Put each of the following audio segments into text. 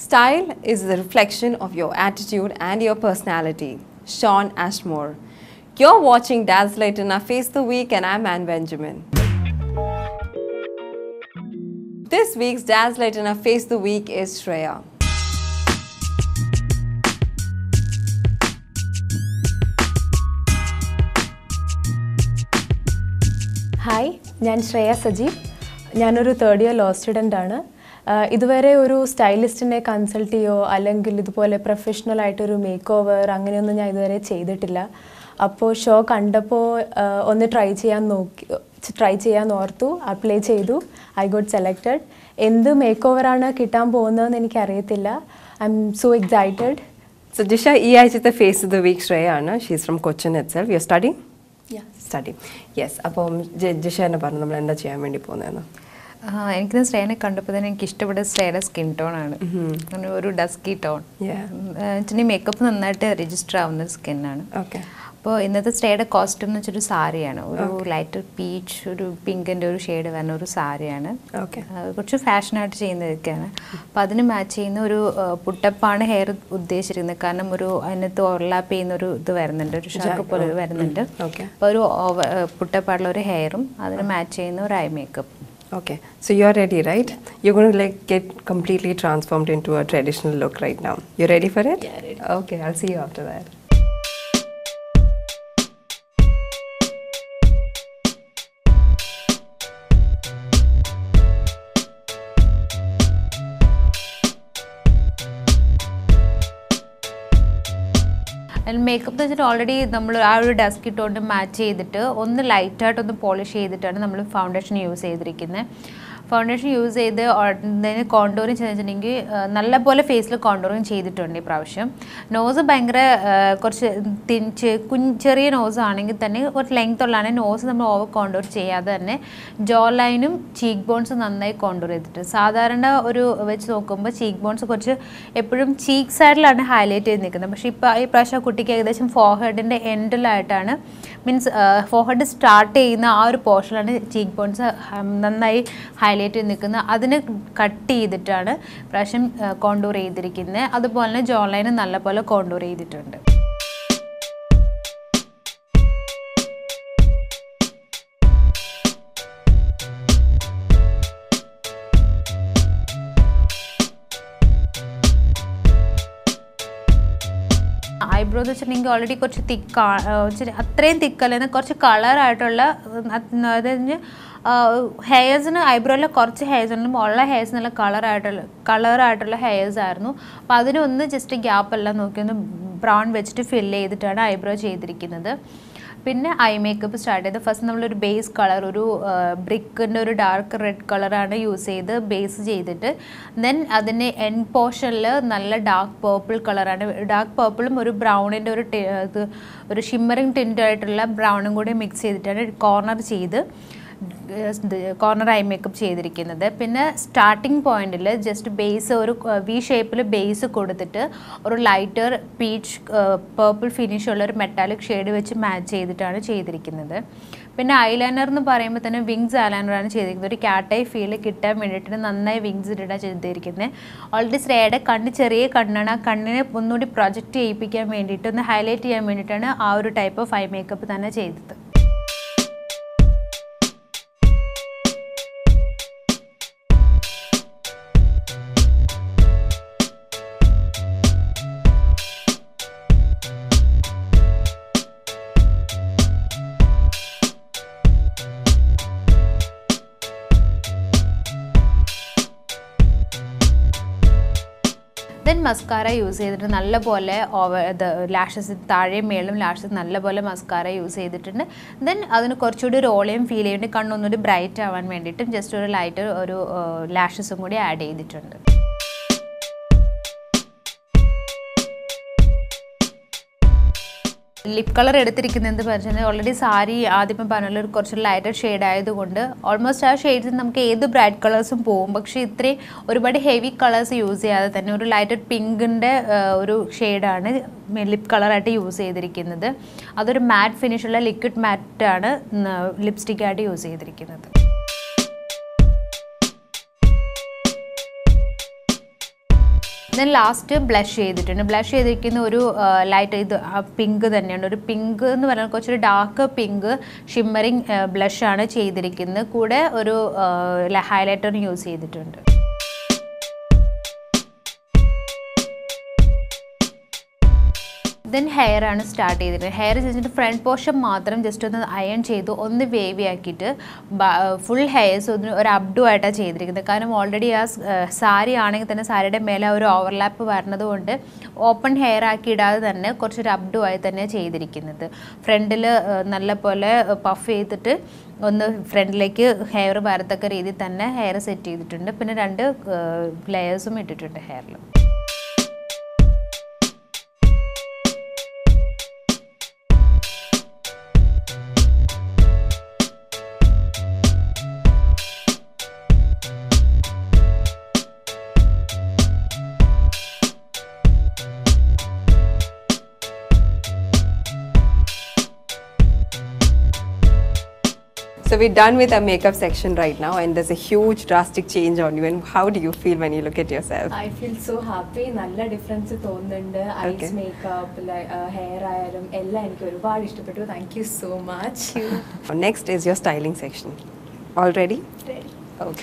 Style is the reflection of your attitude and your personality. Sean Ashmore. You're watching Dazzle It in our Face the Week, and I'm Anne Benjamin. This week's Dazzle It in our Face the Week is Shreya. ഹായ് ഞാൻ ശ്രേയ സജീവ് ഞാനൊരു third year law student ആണ് ആഹ് ഇതുവരെ ഒരു സ്റ്റൈലിസ്റ്റിനെ consult ചെയ്യോ അല്ലെങ്കിൽ ഇതുപോലെ professional ആയിട്ടൊരു മേക്ക് ഓവർ അങ്ങനെയൊന്നും ഞാൻ ഇതുവരെ ചെയ്തിട്ടില്ല അപ്പോൾ ഷോ കണ്ടപ്പോൾ ആഹ് ഒന്ന് ട്രൈ ചെയ്യാൻ നോക്കി ട്രൈ ചെയ്യാൻ ഓർത്തു അപ്ലൈ ചെയ്തു ഐ ഗോട്ട് സെലക്റ്റഡ് എന്ത് മേക്ക് ഓവറാണ് കിട്ടാൻ പോകുന്നതെന്ന് എനിക്കറിയത്തില്ല I'm so excited So, Disha, ഈ ആഴ്ചത്തെ ഫേസ് ദ വീക്ക് ശ്രേയ ആണ് she's from Cochin it self you study study yes അപ്പം ജിഷ എന്നെ പറഞ്ഞു നമ്മൾ എന്താ ചെയ്യാൻ വേണ്ടി പോകുന്നതെന്ന് ആ, എനിക്കിത് ശ്രേയനെ കണ്ടപ്പോൾ തന്നെ എനിക്ക് ഇഷ്ടപ്പെട്ട ശ്രേയുടെ സ്കിൻ ടോൺ ആണ് അങ്ങനെ ഒരു ഡസ്കി ടോൺ Yeah. വെച്ചിട്ടുണ്ടെങ്കിൽ മേക്കപ്പ് നന്നായിട്ട് രജിസ്റ്റർ ആവുന്ന ഒരു സ്കിന്നാണ് ഓക്കെ അപ്പോൾ ഇന്നത്തെ ശ്രേയുടെ കോസ്റ്റ്യൂം എന്ന് വെച്ചൊരു സാരിയാണ് ഒരു ലൈറ്റ് പീച്ച് ഒരു പിങ്കിൻ്റെ ഒരു ഷെയ്ഡ് വരുന്ന ഒരു സാരിയാണ് ഓക്കെ ആ, കുറച്ച് ഫാഷനായിട്ട് ചെയ്യുന്നതൊക്കെയാണ് അപ്പോൾ അതിന് മാച്ച് ചെയ്യുന്ന ഒരു ആ, പുട്ടപ്പാണ് ഹെയർ ഉദ്ദേശിച്ചിരിക്കുന്നത് കാരണം ഒരു അതിനകത്ത് ഓവർലാപ്പ് ചെയ്യുന്ന ഒരു ഇത് വരുന്നുണ്ട് ഒരു ഷാർക്ക് പോലെ വരുന്നുണ്ട് Okay. അപ്പോൾ ഒരു ഓവ- ആ, പുട്ടപ്പാടുള്ള ഒരു ഹെയറും അതിന് മാച്ച് ചെയ്യുന്ന ഒരു eye makeup Okay, so you're ready, right? You're going to like get completely transformed into a traditional look right now. You ready for it? Yeah, ready. Okay, I'll see you after that. Makeup എന്ന് വെച്ചിട്ട് already നമ്മൾ ആ ഒരു desk ഇട്ടുകൊണ്ട് match ചെയ്തിട്ട് ഒന്ന് ലൈറ്റായിട്ട് ഒന്ന് പോളിഷ് ചെയ്തിട്ടാണ് നമ്മൾ ഫൗണ്ടേഷൻ യൂസ് ചെയ്തിരിക്കുന്നത് ഫൗണ്ടേഷൻ യൂസ് ചെയ്ത് അതിന് കോണ്ടോറിങ് ചെയ്തിട്ടുണ്ടെങ്കിൽ നല്ല പോലെ ഫേസിൽ കോണ്ടോറിങ് ചെയ്തിട്ടുണ്ട് ഈ പ്രാവശ്യം നോസ് ഭയങ്കര ആ, കുറച്ച് തിൻ ചെ- കുഞ്ഞ് ചെറിയ നോസ് ആണെങ്കിൽ തന്നെ കുറച്ച് ലെങ്ത് ഉള്ളതാണ് നോസ് നമ്മൾ ഓവർ കോണ്ടോർ ചെയ്യാതെ തന്നെ ജോ ലൈനും ചീക്ക് ബോൺസ് നന്നായി കോണ്ടോർ ചെയ്തിട്ട് സാധാരണ ഒരു വെച്ച് നോക്കുമ്പോൾ ചീക്ക് ബോൺസ് കുറച്ച് എപ്പോഴും ചീക്ക് സൈഡിലാണ് ഹൈലൈറ്റ് ചെയ്ത് നിൽക്കുന്നത് പക്ഷേ ഇപ്പോൾ ഈ പ്രാവശ്യം ആ കുട്ടിക്ക് ഏകദേശം ഫോർഹെഡിൻ്റെ എൻഡിലായിട്ടാണ് മീൻസ് ഫോർഹെഡ് സ്റ്റാർട്ട് ചെയ്യുന്ന ആ ഒരു പോർഷനിലാണ് ചീക്ക് ബോൺസ് നന്നായി ഹൈലൈറ്റ് ചെയ്ത് നിൽക്കുന്നത് അതിന് കട്ട് ചെയ്തിട്ടാണ് പ്രാവശ്യം കോണ്ടൂർ ചെയ്തിരിക്കുന്നത് അതുപോലെ തന്നെ ജോ ലൈന് നല്ലപോലെ കോണ്ടൂർ ചെയ്തിട്ടുണ്ട് ഐബ്രോ എന്ന് വെച്ചിട്ടുണ്ടെങ്കിൽ ഓൾറെഡി കുറച്ച് തിക്ക് അത്രയും തിക്കല്ലെന്ന് കുറച്ച് കളറായിട്ടുള്ള അതായത് ഹെയർസിന് ഐബ്രോയിലെ കുറച്ച് ഹെയർസിനും ഉള്ള ഹെയർസ് നല്ല കളറായിട്ടുള്ള കളറായിട്ടുള്ള ഹെയർസ് ആയിരുന്നു അപ്പോൾ അതിനൊന്ന് ജസ്റ്റ് ഗ്യാപ്പ് എല്ലാം നോക്കി ഒന്ന് ബ്രൗൺ വെച്ചിട്ട് ഫില്ല് ചെയ്തിട്ടാണ് ഐബ്രോ ചെയ്തിരിക്കുന്നത് പിന്നെ ഐ മേക്കപ്പ് സ്റ്റാർട്ട് ചെയ്ത് ഫസ്റ്റ് നമ്മളൊരു ബേസ് കളർ ഒരു ബ്രിക്കിൻ്റെ ഒരു ഡാർക്ക് റെഡ് കളറാണ് യൂസ് ചെയ്ത് ബേസ് ചെയ്തിട്ട് ദെൻ അതിൻ്റെ എൻ പോർഷനിൽ നല്ല ഡാർക്ക് പേർപ്പിൾ കളറാണ് ഡാർക്ക് പേർപ്പിളും ഒരു ബ്രൗണിൻ്റെ ഒരു ടി- ഇത് ഒരു ഷിമ്മറിങ് ടിൻ്റായിട്ടുള്ള ബ്രൗണും കൂടി മിക്സ് ചെയ്തിട്ടാണ് കോർണർ ചെയ്ത് കോർണർ ഐ മേക്കപ്പ് ചെയ്തിരിക്കുന്നത് പിന്നെ സ്റ്റാർട്ടിംഗ് പോയിന്റിൽ ജസ്റ്റ് ബേസ് ഒരു വി ഷേപ്പിൽ ബേസ് കൊടുത്തിട്ട് ഒരു ലൈറ്റർ പീച്ച് പേർപ്പിൾ ഫിനിഷ് ഉള്ള ഒരു മെറ്റാലിക് ഷെയ്ഡ് വെച്ച് മാച്ച് ചെയ്തിട്ടാണ് ചെയ്തിരിക്കുന്നത് പിന്നെ ഐലൈനർ എന്ന് പറയുമ്പോൾ തന്നെ വിങ്സ് ഐലൈനറാണ് ചെയ്തിരിക്കുന്നത് ഒരു ക്യാറ്റായി ഫീൽ കിട്ടാൻ വേണ്ടിയിട്ട് നന്നായി വിങ്സ് ഇട്ടിട്ടാണ് ചെയ്തിരിക്കുന്നത് ഓൾറെഡി ശ്രേയുടെ കണ്ണ് ചെറിയ കണ്ണാണ് ആ കണ്ണിനെ ഒന്നുകൂടി പ്രൊജക്റ്റ് ചെയ്യിപ്പിക്കാൻ വേണ്ടിയിട്ട് ഒന്ന് ഹൈലൈറ്റ് ചെയ്യാൻ വേണ്ടിയിട്ടാണ് ആ ഒരു ടൈപ്പ് ഓഫ് ഐ മേക്കപ്പ് തന്നെ ചെയ്തത് ദെൻ മസ്കാര യൂസ് ചെയ്തിട്ട് നല്ലപോലെ ഓവർ ഇത് ലാഷസ് താഴെയും മേളും ലാഷസ് നല്ലപോലെ മസ്കാര യൂസ് ചെയ്തിട്ടുണ്ട് ദെൻ അതിന് കുറച്ചുകൂടി ഒരു ഓളയും ഫീൽ ചെയ്യേണ്ടി കണ്ണൊന്നുകൂടി ബ്രൈറ്റ് ആവാൻ വേണ്ടിയിട്ടും ജസ്റ്റ് ഒരു ലൈറ്റ് ഒരു ലാഷസും കൂടി ആഡ് ചെയ്തിട്ടുണ്ട് ലിപ് കളർ എടുത്തിരിക്കുന്നത് എന്ത് പറഞ്ഞാൽ ഓൾറെഡി സാരി ആദ്യം പറഞ്ഞ ഒരു കുറച്ച് ലൈറ്റർ ഷെയ്ഡ് ആയതുകൊണ്ട് ഓൾമോസ്റ്റ് ആ ഷെയ്ഡ്സ് നമുക്ക് ഏത് ബ്രൈറ്റ് കളേഴ്സും പോകും പക്ഷേ ഇത്രയും ഒരുപാട് ഹെവി കളേഴ്സ് യൂസ് ചെയ്യാതെ തന്നെ ഒരു ലൈറ്റർ പിങ്കിൻ്റെ ഒരു ഷെയ്ഡാണ് ലിപ് കളറായിട്ട് യൂസ് ചെയ്തിരിക്കുന്നത് അതൊരു മാറ്റ് ഫിനിഷുള്ള ലിക്വിഡ് മാറ്റാണ് ലിപ്സ്റ്റിക്കായിട്ട് യൂസ് ചെയ്തിരിക്കുന്നത് ദെൻ ലാസ്റ്റ് ബ്ലഷ് ചെയ്തിട്ടുണ്ട് ബ്ലഷ് ചെയ്തിരിക്കുന്ന ഒരു ലൈറ്റ് ഇത് പിങ്ക് തന്നെയാണ് ഒരു പിങ്ക് എന്ന് പറയുന്നത് കുറച്ചൊരു ഡാർക്ക് പിങ്ക് ഷിമ്മറിങ് ബ്ലഷാണ് ചെയ്തിരിക്കുന്നത് കൂടെ ഒരു ഹൈലൈറ്റർ യൂസ് ചെയ്തിട്ടുണ്ട് ദെൻ ഹെയർ ആണ് സ്റ്റാർട്ട് ചെയ്തിട്ട് ഹെയർ ചെയ്തിട്ട് ഫ്രണ്ട് പോർഷൻ മാത്രം ജസ്റ്റ് ഒന്ന് അയൺ ചെയ്തു ഒന്ന് വേവി ആക്കിയിട്ട് ഫുൾ ഹെയർസ് ഒന്ന് ഒരു അപ്ഡു ആയിട്ടാണ് ചെയ്തിരിക്കുന്നത് കാരണം ഓൾറെഡി ആ സാരി ആണെങ്കിൽ തന്നെ സാരിയുടെ മേലെ ആ ഒരു ഓവർലാപ്പ് വരുന്നത് കൊണ്ട് ഓപ്പൺ ഹെയർ ആക്കി ഇടാതെ തന്നെ കുറച്ചൊരു അപ്ഡു ആയി തന്നെ ചെയ്തിരിക്കുന്നത് ഫ്രണ്ടിൽ നല്ല പോലെ പഫ് ചെയ്തിട്ട് ഒന്ന് ഫ്രണ്ടിലേക്ക് ഹെയർ വരത്തക്ക രീതിയിൽ തന്നെ ഹെയർ സെറ്റ് ചെയ്തിട്ടുണ്ട് പിന്നെ രണ്ട് ലെയേഴ്സും ഇട്ടിട്ടുണ്ട് ഹെയറിൽ So we're done with our makeup section right now, and there's a huge drastic change on you. And how do you feel when you look at yourself? I feel so happy നല്ല difference തോന്നുന്നുണ്ട് Okay. Eyes makeup hair ആയാലും എല്ലാം എനിക്ക് ഒരുപാട് ഇഷ്ടപ്പെട്ടു thank you so much Next is your styling section. All ready? Okay.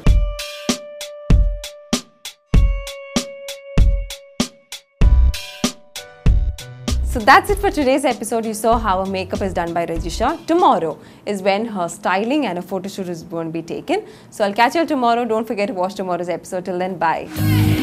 So that's it for today's episode. You saw how her makeup is done by Rajisha. Tomorrow is when her styling and a photo shoot is going to be taken. So I'll catch you all tomorrow. Don't forget to watch tomorrow's episode. Till then, bye.